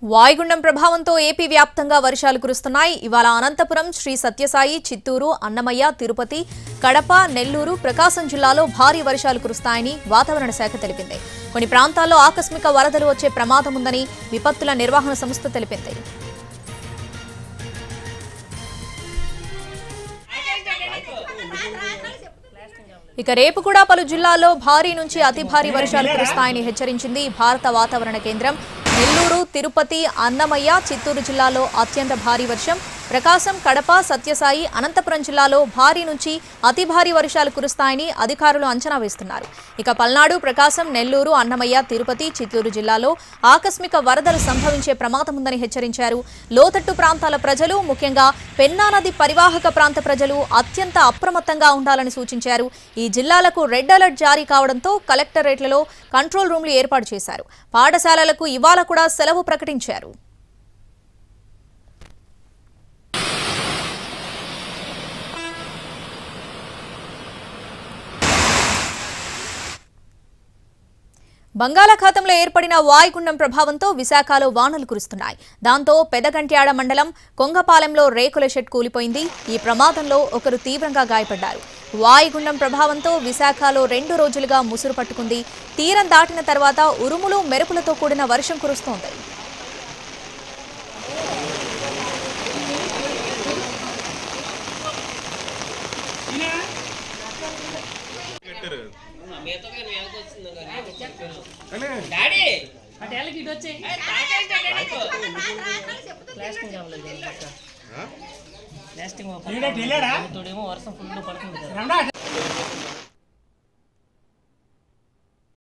వాయుగుండం ప్రభావంతో ఏపీ వ్యాప్తంగా వర్షాలు కురుస్తున్నాయి ఇవాళ అనంతపురం శ్రీ సత్యసాయి చిత్తూరు అన్నమయ్య తిరుపతి కడప నెల్లూరు ప్రకాశం జిల్లాలో భారీ వర్షాలు కురుస్తాయని వాతావరణ శాఖ తెలిపింది కొన్ని ప్రాంతాల్లో ఆకస్మిక వరదలు వచ్చే ప్రమాదం ఉందని విపత్తుల నిర్వహణ సంస్థ తెలిపింది ఇక రేపు కూడా పలు జిల్లాల్లో భారీ నుంచి అతి భారీ వర్షాలు కురుస్తాయని హెచ్చరించింది భారత వాతావరణ కేంద్రం నెల్లూరు తిరుపతి అన్నమయ్య చిత్తూరు జిల్లాలో అత్యంత భారీ వర్షం ప్రకాశం కడప సత్యసాయి అనంతపురం జిల్లాలో భారీ నుంచి అతి భారీ వర్షాలు కురుస్తాయని అధికారులు అంచనా వేస్తున్నారు ఇక పల్నాడు ప్రకాశం నెల్లూరు అన్నమయ్య తిరుపతి చిత్తూరు జిల్లాలో ఆకస్మిక వరదలు సంభవించే ప్రమాదం ఉందని హెచ్చరించారు లోతట్టు ప్రాంతాల ప్రజలు ముఖ్యంగా పెన్నా నది పరివాహక ప్రాంత ప్రజలు అత్యంత అప్రమత్తంగా ఉండాలని సూచించారు ఈ జిల్లాలకు రెడ్ అలర్ట్ జారీ కావడంతో కలెక్టరేట్లలో కంట్రోల్ రూమ్లు ఏర్పాటు చేశారు పాఠశాలలకు ఇవాళ కూడా సెలవు ప్రకటించారు బంగాళాఖాతంలో ఏర్పడిన వాయుగుండం ప్రభావంతో విశాఖలో వానలు కురుస్తున్నాయి దాంతో పెదగంట్యాడ మండలం కొంగపాలెంలో రేకుల షెడ్ కూలిపోయింది ఈ ప్రమాదంలో ఒకరు తీవ్రంగా గాయపడ్డారు వాయుగుండం ప్రభావంతో విశాఖలో రెండు రోజులుగా ముసురు పట్టుకుంది తీరం దాటిన తర్వాత ఉరుములు మెరుపులతో కూడిన వర్షం కురుస్తోంది డాడీ పటేళ్ళకి ఇటు వచ్చాయి ప్లాస్టింగ్ కావాలి ప్లాస్టింగ్ తోడేమో వర్షం ఫుల్ పడుతుంది కదా